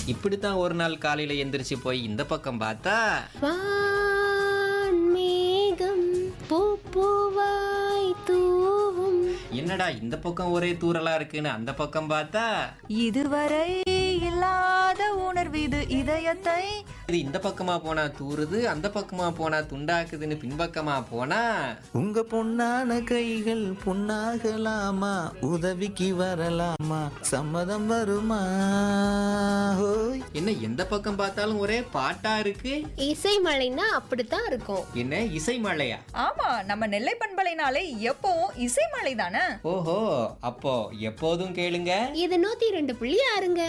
இப்படித்தான் ஒரு நாள் காலையில எந்திரிச்சு போய் இந்த பக்கம் பார்த்தா வான்மேகம் பூப்பூவாய் தூவும் என்னடா இந்த பக்கம் ஒரே தூறலா இருக்குன்னு அந்த பக்கம் பார்த்தா இதுவரை இல்லாத உணர்வு இது இதயத்தை இது இந்த பக்கமா போனா தூறுது அந்த பக்கமா போனா துண்டாக்குதுன்னு பின்பக்கமா போனா உங்க பொன்னான கைகள் பொன்னாகலாமா உதவிக்கு வரலாமா சம்மதம் வருமா ஹோய் என்ன எந்த பக்கம் பார்த்தாலும் ஒரே பாட்டா இருக்கு இசை மழைன்னா அப்படித்தான் இருக்கும் என்ன இசை மழையா ஆமா நம்ம நெல்லை பண்பலைனாலே எப்பவும் இசைமலை தானே ஓஹோ அப்போ எப்போதும் கேளுங்க இது நூத்தி ரெண்டு புள்ளி ஆறுங்க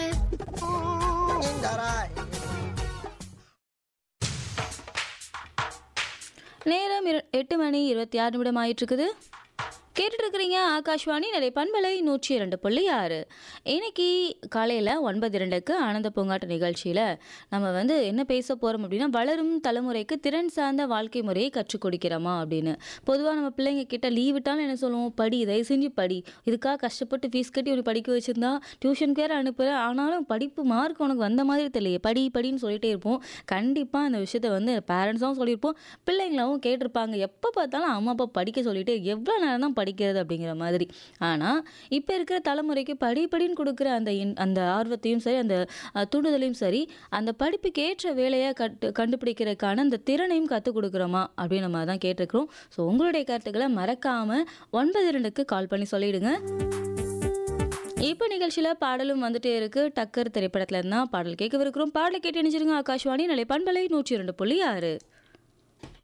நேரம் இரு- எட்டு மணி இருபத்தி ஆறு நிமிடம் ஆயிட்டு இருக்குது கேட்டுட்டு இருக்கிறீங்க ஆகாஷ்வாணி நிலை பண்பலை நூற்றி இரண்டு புள்ளி ஆறு இன்னைக்கு காலையில் ஒன்பது இரண்டுக்கு ஆனந்த பூங்காட்டு நிகழ்ச்சியில் நம்ம வந்து என்ன பேச போகிறோம் அப்படின்னா வளரும் தலைமுறைக்கு திறன் சார்ந்த வாழ்க்கை முறையை கற்றுக் கொடுக்கிறோமா அப்படின்னு பொதுவாக நம்ம பிள்ளைங்க கிட்ட லீவ் விட்டாலும் என்ன சொல்லுவோம் படி தயவு செஞ்சு படி இதுக்காக கஷ்டப்பட்டு ஃபீஸ் கட்டி உனக்கு படிக்க வச்சிருந்தா டியூஷனுக்கு வேறு அனுப்புகிறேன் ஆனாலும் படிப்பு மார்க் உனக்கு வந்த மாதிரி தெரியலையே படி படின்னு சொல்லிட்டே இருப்போம் கண்டிப்பாக அந்த விஷயத்த வந்து பேரண்ட்ஸும் சொல்லியிருப்போம் பிள்ளைங்களாவும் கேட்டிருப்பாங்க எப்போ பார்த்தாலும் அம்மா அப்பா படிக்க சொல்லிட்டு எவ்வளோ நேரம் தான் படிக்கிறது அப்படிங்கிற மாதிரி ஆனால் இப்போ இருக்கிற தலைமுறைக்கு படி படின்னு கொடுக்குற அந்த இன்- அந்த ஆர்வத்தையும் சரி அந்த அஹ், தூண்டுதலையும் சரி அந்த படிப்புக்கு ஏற்ற வேலையை கட்டு கண்டுபிடிக்கிறதுக்கான அந்த திறனையும் கற்றுக் கொடுக்குறோமா அப்படின்னு நம்ம தான் கேட்டிருக்கிறோம் ஸோ உங்களுடைய கருத்துக்களை மறக்காமல் ஒன்பது இரண்டுக்கு கால் பண்ணி சொல்லிடுங்க இப்போ நிகழ்ச்சியில் பாடலும் வந்துட்டே இருக்கு டக்கர் திரைப்படத்துல இருந்தா பாடல் கேட்கவிருக்கிறோம் பாடலை கேட்டு நினைச்சிருங்க ஆகாஷ்வாணி நிலை பண்பலை நூற்றி இரண்டு புள்ளி ஆறு